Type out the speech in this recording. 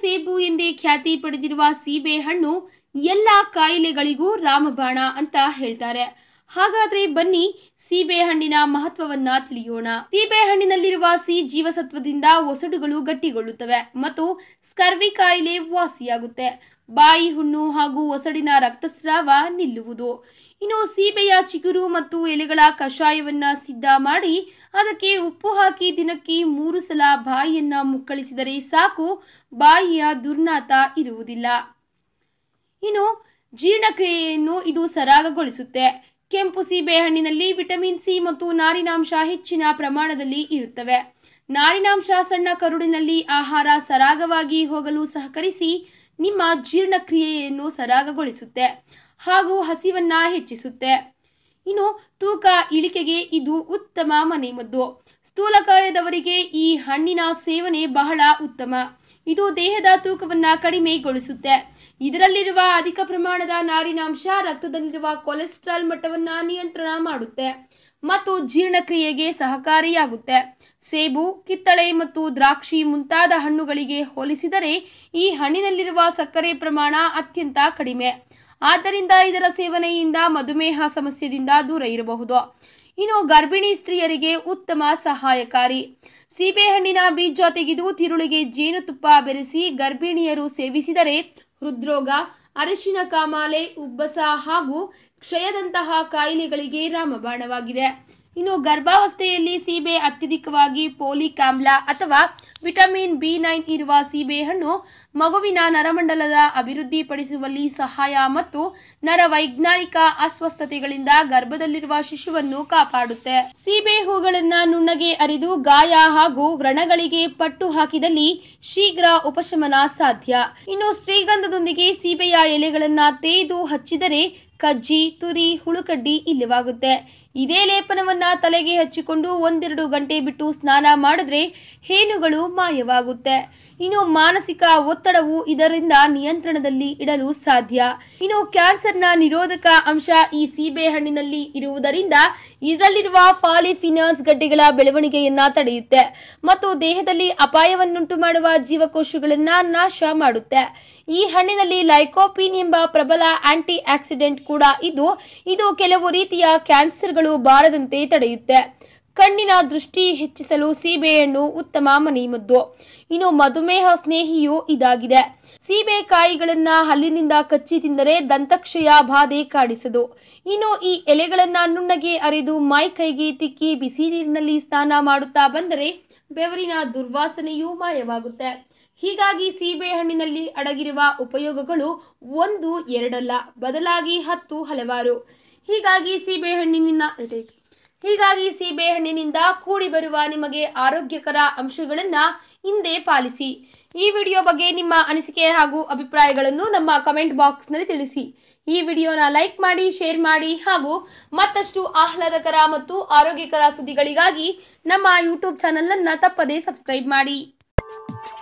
ಸೇಬು ಎಂದೇ ಖ್ಯಾತಿ ಪಡೆದಿರುವ ಸೀಬೆ ಹಣ್ಣು ಎಲ್ಲ ಕಾಯಿಲೆಗಳಿಗೂ ರಾಮಬಾಣ ಅಂತ ಹೇಳ್ತಾರೆ ಹಾಗಾದ್ರೆ ಬನ್ನಿ ಸೀಬೆ ಹಣ್ಣಿನ ಮಹತ್ವವನ್ನ ತಿಳಿಯೋಣ ಸೀಬೆ ಹಣ್ಣಿನಲ್ಲಿರುವ ಸಿ ಜೀವಸತ್ವದಿಂದ ಒಸಡುಗಳು ಗಟ್ಟಿಗೊಳ್ಳುತ್ತವೆ ಮತ್ತು ಸ್ಕರ್ವಿ ಕಾಯಿಲೆ ವಾಸಿಯಾಗುತ್ತೆ ಬಾಯಿ ಹುಣ್ಣು ಹಾಗೂ ಒಸಡಿನ ರಕ್ತಸ್ರಾವ ನಿಲ್ಲುವುದು ಇನ್ನು ಸೀಬೆಯ ಚಿಗುರು ಮತ್ತು ಎಲೆಗಳ ಕಷಾಯವನ್ನ ಸಿದ್ಧ ಮಾಡಿ ಅದಕ್ಕೆ ಉಪ್ಪು ಹಾಕಿ ದಿನಕ್ಕೆ ಮೂರು ಸಲ ಬಾಯಿಯನ್ನ ಮುಕ್ಕಳಿಸಿದರೆ ಸಾಕು ಬಾಯಿಯ ದುರ್ನಾತ ಇರುವುದಿಲ್ಲ ಇನ್ನು ಜೀರ್ಣಕ್ರಿಯೆಯನ್ನು ಇದು ಸರಾಗಗೊಳಿಸುತ್ತೆ ಕೆಂಪು ಸೀಬೆ ಹಣ್ಣಿನಲ್ಲಿ ವಿಟಮಿನ್ ಸಿ ಮತ್ತು ನಾರಿನಾಂಶ ಹೆಚ್ಚಿನ ಪ್ರಮಾಣದಲ್ಲಿ ಇರುತ್ತವೆ ನಾರಿನಾಂಶ ಸಣ್ಣ ಕರುಳಿನಲ್ಲಿ ಆಹಾರ ಸರಾಗವಾಗಿ ಹೋಗಲು ಸಹಕರಿಸಿ ನಿಮ್ಮ ಜೀರ್ಣಕ್ರಿಯೆಯನ್ನು ಸರಾಗಗೊಳಿಸುತ್ತೆ ಹಾಗೂ ಹಸಿವನ್ನ ಹೆಚ್ಚಿಸುತ್ತೆ ಇನ್ನು ತೂಕ ಇಳಿಕೆಗೆ ಇದು ಉತ್ತಮ ಮನೆಮದ್ದು ಸ್ಥೂಲಕಾಯದವರಿಗೆ ಈ ಹಣ್ಣಿನ ಸೇವನೆ ಬಹಳ ಉತ್ತಮ ಇದು ದೇಹದ ತೂಕವನ್ನ ಕಡಿಮೆಗೊಳಿಸುತ್ತೆ ಇದರಲ್ಲಿರುವ ಅಧಿಕ ಪ್ರಮಾಣದ ನಾರಿನಾಂಶ ರಕ್ತದಲ್ಲಿರುವ ಕೊಲೆಸ್ಟ್ರಾಲ್ ಮಟ್ಟವನ್ನ ನಿಯಂತ್ರಣ ಮಾಡುತ್ತೆ ಮತ್ತು ಜೀರ್ಣಕ್ರಿಯೆಗೆ ಸಹಕಾರಿಯಾಗುತ್ತೆ ಸೇಬು ಕಿತ್ತಳೆ ಮತ್ತು ದ್ರಾಕ್ಷಿ ಮುಂತಾದ ಹಣ್ಣುಗಳಿಗೆ ಹೋಲಿಸಿದರೆ ಈ ಹಣ್ಣಿನಲ್ಲಿರುವ ಸಕ್ಕರೆ ಪ್ರಮಾಣ ಅತ್ಯಂತ ಕಡಿಮೆ ಆದ್ದರಿಂದ ಇದರ ಸೇವನೆಯಿಂದ ಮಧುಮೇಹ ಸಮಸ್ಯೆಯಿಂದ ದೂರ ಇರಬಹುದು ಇನ್ನು ಗರ್ಭಿಣಿ ಸ್ತ್ರೀಯರಿಗೆ ಉತ್ತಮ ಸಹಾಯಕಾರಿ ಸೀಬೆಹಣ್ಣಿನ ಬೀಜ ತೆಗೆದು ತಿರುಳಿಗೆ ಜೇನುತುಪ್ಪ ಬೆರೆಸಿ ಗರ್ಭಿಣಿಯರು ಸೇವಿಸಿದರೆ ಹೃದ್ರೋಗ ಅರಿಶಿನ ಕಾಮಾಲೆ ಉಬ್ಬಸ ಹಾಗೂ ಕ್ಷಯದಂತಹ ಕಾಯಿಲೆಗಳಿಗೆ ರಾಮಬಾಣವಾಗಿದೆ ಇನ್ನು ಗರ್ಭಾವಸ್ಥೆಯಲ್ಲಿ ಸೀಬೆ ಅತ್ಯಧಿಕವಾಗಿ ಪೋಲಿಕ್ ಆಮ್ಲ ಅಥವಾ ವಿಟಮಿನ್ ಬಿ ನೈನ್ ಇರುವ ಸೀಬೆಹಣ್ಣು ಮಗುವಿನ ನರಮಂಡಲದ ಅಭಿವೃದ್ಧಿಪಡಿಸುವಲ್ಲಿ ಸಹಾಯ ಮತ್ತು ನರ ವೈಜ್ಞಾನಿಕ ಅಸ್ವಸ್ಥತೆಗಳಿಂದ ಗರ್ಭದಲ್ಲಿರುವ ಶಿಶುವನ್ನು ಕಾಪಾಡುತ್ತೆ ಸೀಬೆ ಹೂಗಳನ್ನ ನುಣ್ಣಗೆ ಅರಿದು ಗಾಯ ಹಾಗೂ ವ್ರಣಗಳಿಗೆ ಪಟ್ಟು ಹಾಕಿದಲ್ಲಿ ಶೀಘ್ರ ಉಪಶಮನ ಸಾಧ್ಯ ಇನ್ನು ಶ್ರೀಗಂಧದೊಂದಿಗೆ ಸೀಬೆಯ ಎಲೆಗಳನ್ನ ತೇದು ಹಚ್ಚಿದರೆ ಕಜ್ಜಿ ತುರಿ ಹುಳುಕಡ್ಡಿ ಇಲ್ಲವಾಗುತ್ತೆ ಇದೇ ಲೇಪನವನ್ನ ತಲೆಗೆ ಹಚ್ಚಿಕೊಂಡು ಒಂದೆರಡು ಗಂಟೆ ಬಿಟ್ಟು ಸ್ನಾನ ಮಾಡಿದ್ರೆ ಹೇನುಗಳು ಮಾಯವಾಗುತ್ತೆ ಇನ್ನು ಮಾನಸಿಕ ಒತ್ತಡವು ಇದರಿಂದ ನಿಯಂತ್ರಣದಲ್ಲಿ ಇಡಲು ಸಾಧ್ಯ ಇನ್ನು ಕ್ಯಾನ್ಸರ್ನ ನಿರೋಧಕ ಅಂಶ ಈ ಸೀಬೆ ಹಣ್ಣಿನಲ್ಲಿ ಇರುವುದರಿಂದ ಇದರಲ್ಲಿರುವ ಪಾಲಿಫಿನಸ್ ಗಡ್ಡೆಗಳ ಬೆಳವಣಿಗೆಯನ್ನ ತಡೆಯುತ್ತೆ ಮತ್ತು ದೇಹದಲ್ಲಿ ಅಪಾಯವನ್ನುಂಟು ಮಾಡುವ ಜೀವಕೋಶಗಳನ್ನ ನಾಶ ಮಾಡುತ್ತೆ ಈ ಹಣ್ಣಿನಲ್ಲಿ ಲೈಕೋಪಿನ್ ಎಂಬ ಪ್ರಬಲ ಆಂಟಿ ಆಕ್ಸಿಡೆಂಟ್ ಕೂಡ ಇದ್ದು ಇದು ಕೆಲವು ರೀತಿಯ ಕ್ಯಾನ್ಸರ್ಗಳು ಬಾರದಂತೆ ತಡೆಯುತ್ತೆ ಕಣ್ಣಿನ ದೃಷ್ಟಿ ಹೆಚ್ಚಿಸಲು ಸೀಬೆಹಣ್ಣು ಉತ್ತಮ ಮನೆಮದ್ದು ಇನ್ನು ಮಧುಮೇಹ ಸ್ನೇಹಿಯೂ ಇದಾಗಿದೆ ಸೀಬೆಕಾಯಿಗಳನ್ನ ಹಲ್ಲಿನಿಂದ ಕಚ್ಚಿ ತಿಂದರೆ ದಂತಕ್ಷಯ ಬಾಧೆ ಕಾಡಿಸದು ಇನ್ನು ಈ ಎಲೆಗಳನ್ನ ನುಣ್ಣಗೆ ಅರೆದು ಮೈ ಕೈಗೆ ತಿಕ್ಕಿ ಬಿಸಿ ನೀರಿನಲ್ಲಿ ಸ್ನಾನ ಮಾಡುತ್ತಾ ಬಂದರೆ ಬೆವರಿನ ದುರ್ವಾಸನೆಯೂ ಮಾಯವಾಗುತ್ತೆ ಹೀಗಾಗಿ ಸೀಬೆ ಹಣ್ಣಿನಲ್ಲಿ ಅಡಗಿರುವ ಉಪಯೋಗಗಳು ಒಂದು ಎರಡಲ್ಲ ಬದಲಾಗಿ ಹತ್ತು ಹಲವಾರು ಹೀಗಾಗಿ ಸೀಬೆ ಹಣ್ಣಿನಿಂದ ಹೀಗಾಗಿ ಸೀಬೆ ಹಣ್ಣಿನಿಂದ ಕೂಡಿ ಬರುವ ನಿಮಗೆ ಆರೋಗ್ಯಕರ ಅಂಶಗಳನ್ನ ಹಿಂದೆ ಪಾಲಿಸಿ ಈ ವಿಡಿಯೋ ಬಗ್ಗೆ ನಿಮ್ಮ ಅನಿಸಿಕೆ ಹಾಗೂ ಅಭಿಪ್ರಾಯಗಳನ್ನು ನಮ್ಮ ಕಮೆಂಟ್ ಬಾಕ್ಸ್ನಲ್ಲಿ ತಿಳಿಸಿ ಈ ವಿಡಿಯೋನ ಲೈಕ್ ಮಾಡಿ ಶೇರ್ ಮಾಡಿ ಹಾಗೂ ಮತ್ತಷ್ಟು ಆಹ್ಲಾದಕರ ಮತ್ತು ಆರೋಗ್ಯಕರ ಸುದ್ದಿಗಳಿಗಾಗಿ ನಮ್ಮ ಯೂಟ್ಯೂಬ್ ಚಾನಲ್ ಅನ್ನ ತಪ್ಪದೇ ಸಬ್ಸ್ಕ್ರೈಬ್ ಮಾಡಿ